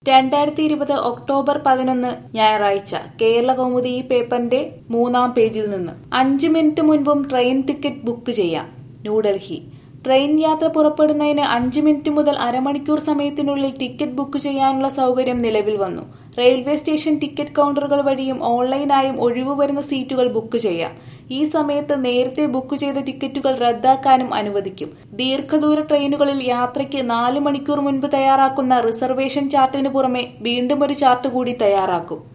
രണ്ടായിരത്തി ഇരുപത് ഒക്ടോബർ പതിനൊന്ന് ഞായറാഴ്ച കേരള കൗമുദി ഈ പേപ്പറിന്റെ മൂന്നാം പേജിൽ നിന്ന് അഞ്ച് മിനിറ്റ് മുൻപും ട്രെയിൻ ടിക്കറ്റ് ബുക്ക് ചെയ്യാം ന്യൂഡൽഹി ട്രെയിൻ യാത്ര പുറപ്പെടുന്നതിന് അഞ്ച് മിനിറ്റ് മുതൽ അരമണിക്കൂർ സമയത്തിനുള്ളിൽ ടിക്കറ്റ് ബുക്ക് ചെയ്യാനുള്ള സൗകര്യം നിലവിൽ വന്നു റെയിൽവേ സ്റ്റേഷൻ ടിക്കറ്റ് കൗണ്ടറുകൾ വഴിയും ഓൺലൈനായും ഒഴിവു വരുന്ന സീറ്റുകൾ ബുക്ക് ചെയ്യാം ഈ സമയത്ത് നേരത്തെ ബുക്ക് ചെയ്ത ടിക്കറ്റുകൾ റദ്ദാക്കാനും അനുവദിക്കും ദീർഘദൂര ട്രെയിനുകളിൽ യാത്രയ്ക്ക് നാല് മണിക്കൂർ മുൻപ് തയ്യാറാക്കുന്ന റിസർവേഷൻ ചാർട്ടിന് പുറമെ വീണ്ടും ഒരു ചാർട്ട് കൂടി തയ്യാറാക്കും